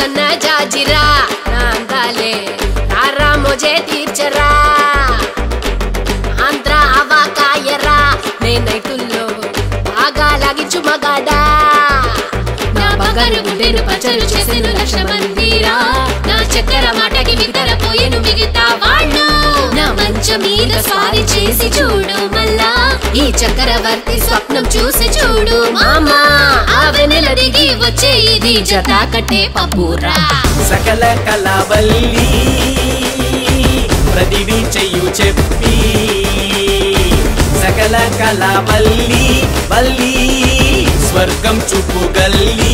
సన్న జాజిరా నా అందాలే రారా మోజే తీర్చరా ఆంధ్ర అవాకాయరా నేనైతుల్లో బాగా లాగించు మగాడా నా బంగారు గుండెను పచ్చలు చేసెను లక్ష మందిరా నా చక్కెర మాటకి వితరపోయేను మిగతా వాళ్ళు నా మంచం మీద స్వారీ చేసి చూడు మళ్ళా ఈ చక్రవర్తి స్వప్నం చూసి చూడు మామా ఆవెనెల దిగి వచ్చే ఇది జత కట్టే పప్పురా సకల కళావల్లి ప్రతివి చెయ్యు చెప్పి సకల కళావల్లి వల్లి స్వర్గం చూపు గల్లి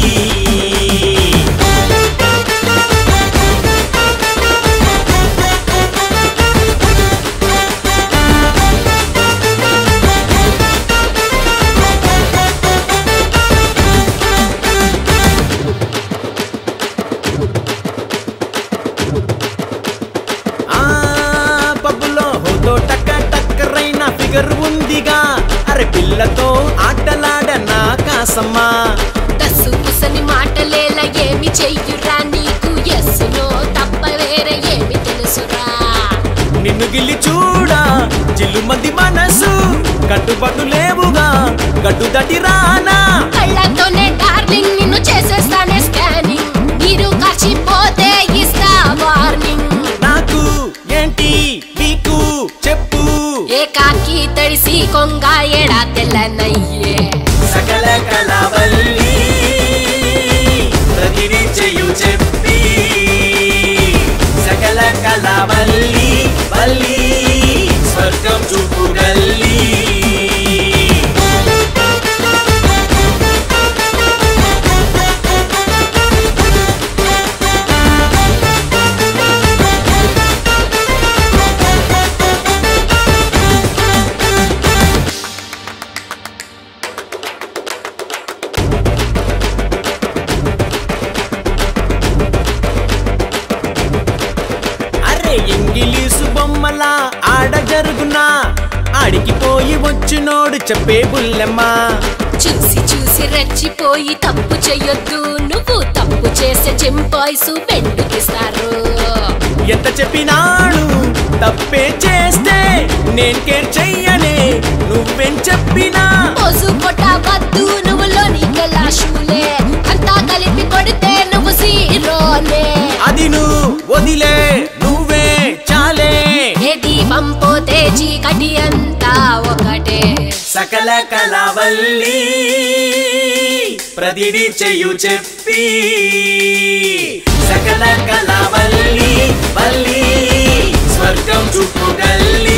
ఆ పబ్బులో హోదో టక్క టక్కరైన ఫిగర్ ఉందిగా అరే పిల్లతో ఆటలాడ నా కాసమ్మా దస్సు పుసని మాటలేలా ఏమి చెయ్యురా నీకు ఎస్సునో తప్ప వేరే ఏమి తెలుసురా నిన్ను గిల్లి చూడా చిల్లుమంది మనసు కట్టుబాటు లేవుగా గడ్డు దటి రానా కళ్ళతోనే డార్లింగ్ నిన్ను చేసేస్తానే స్కానింగ్ మీరు కాచిపోతే ఇస్తా వార్నింగ్ నాకు ఏంటి నీకు చెప్పు ఏకాకి తడిసి కొంగ ఎడా తెల్లనయ్యే సకల కళావల్లి ప్రతిని చెయ్యు చెప్పి సకల కళావల్లి వల్లి స్వర్గం చూపు గల్లి అరే ఇంగిలీసు బొమ్మల ఆడ జరుగునా ఆడికి పోయి వచ్చినోడు చెప్పే బుల్లెమ్మా చూసి చూసి రెచ్చిపోయి తప్పు చెయ్యొద్దు నువ్వు తప్పు చేసే చింపాయిస్ పెండుకిస్తారు ఎంత చెప్పినాడు తప్పే చేస్తే నేను కేర్ చెయ్యనే నువ్వేం చెప్పినా పోసు కొట్టవద్దు నువ్వు లోని గలాషులే అంతా కలిపి కొడితే నువ్వు సీరోనే అది నువ్వు వదిలే నువ్వే చాలే ఏ దీపం పోతే చీకటి అంతా ఒకటే సకల కళావల్లి ప్రతిడి చెయ్యు చెప్పి సకల కళావల్లి వల్లి స్వర్గం చుట్టూ గల్లి